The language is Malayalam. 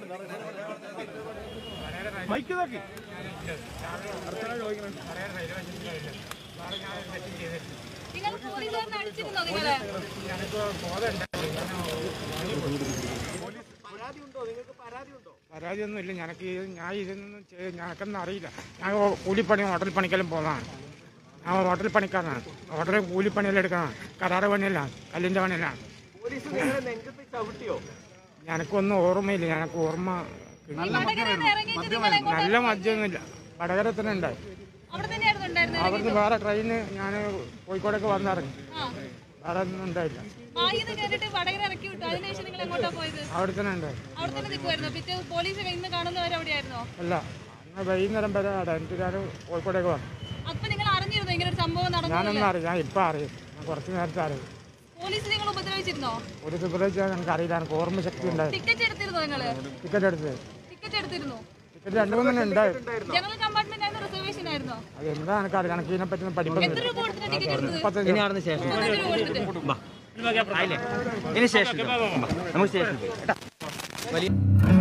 മൈക്ക് നോക്കി നിങ്ങൾ പോലീസുകാരനെ അടിച്ചിരുന്നോ നിങ്ങളെ പരാതിയൊന്നും ഇല്ല ഞനക്ക് ഇത് ഞാൻ ഇതൊന്നും ചെയ്ത് ഞനക്കൊന്നും അറിയില്ല ഞാൻ കൂലിപ്പണി ഹോട്ടൽ പണിക്കെല്ലാം പോകുന്നതാണ് ഞാൻ ഹോട്ടൽ പണിക്കാരനാണ് ഹോട്ടലിൽ കൂലിപ്പണിയെല്ലാം എടുക്കണം കരാറ പണിയെല്ലാം കല്ലിൻ്റെ പണിയെല്ലാം പോലീസ് നിങ്ങളെ നെഞ്ചത്ത് ചവിട്ടിയോ ഞനക്കൊന്നും ഓർമ്മയില്ല ഞനക്ക് ഓർമ്മ കിട്ടി. വടകരയിൽ നിന്ന് ഇറങ്ങിയിട്ട് നിങ്ങൾ എങ്ങോട്ടാ നല്ല മദ്യമൊന്നുമില്ല വടകര തന്നെ ഉണ്ടായി അവിടെ തന്നെയായിരുന്നു ഉണ്ടായിരുന്നത് അവിടുന്ന് വേറെ ട്രെയിന് ഞാൻ കോഴിക്കോടൊക്കെ വന്നിറങ്ങി ആ വേറെ ഒന്നും ഉണ്ടായില്ല ആയുധം കയറിയിട്ട് വടകര ഇറക്കി വിട്ടു അതിനുശേഷം നിങ്ങൾ എങ്ങോട്ടാ പോയത് അവിടെ തന്നെ ഉണ്ടായി അവിടെ തന്നെ നിൽക്കുമായിരുന്നു പിറ്റേ പോലീസ് ഇന്ന് കാണുന്നവർ അവിടെയായിരുന്നോ അല്ല അന്ന് വൈകുന്നേരം വരെ അവിടെ എന്നിട്ട് ഞാൻ കോഴിക്കോടേക്ക് വന്നു അപ്പൊ നിങ്ങൾ അറിഞ്ഞിരുന്നോ ഇങ്ങനെ ഒരു സംഭവം നടന്നു ഞാനൊന്നും അറിയാം ഞാൻ ഇപ്പം അറിയും ഞാൻ കുറച്ച് നേരത്തെ അറിയും പോലീസ് നിങ്ങൾ ഉപദ്രവിച്ചിരുന്നോ ഒരു സുബ്രഹിച്ചാൽ എനിക്ക് അറിയില്ല എനിക്ക് ഓർമ്മ ശക്തി ഉണ്ടായി ടിക്കറ്റ് എടുത്തിരുന്നോ നിങ്ങള് ടിക്കറ്റ് എടുത്ത് ടിക്കറ്റ് എടുത്തിരുന്നു ടിക്കറ്റ് രണ്ട് മൂന്നെണ്ണം ഉണ്ടായി ജനറൽ കമ്പാർട്ട്മെന്റ് ആയിരുന്നു റിസർവേഷൻ ആയിരുന്നോ അത് എന്താ എനിക്കറിയാം എനിക്ക് ഇതിനെ പറ്റി എത്ര പഠിപ്പൊന്നുമില്ല രൂപ കൊടുത്തിട്ട് ടിക്കറ്റ് എടുത്തത് മുപ്പത്തഞ്ച് ഇനി അവിടുന്ന് ശേഷം മുപ്പത്തഞ്ച് രൂപ കൊടുത്തിട്ട് ആയില്ലേ ഇനി ശേഷം നമുക്ക് ശേഷം വലിയ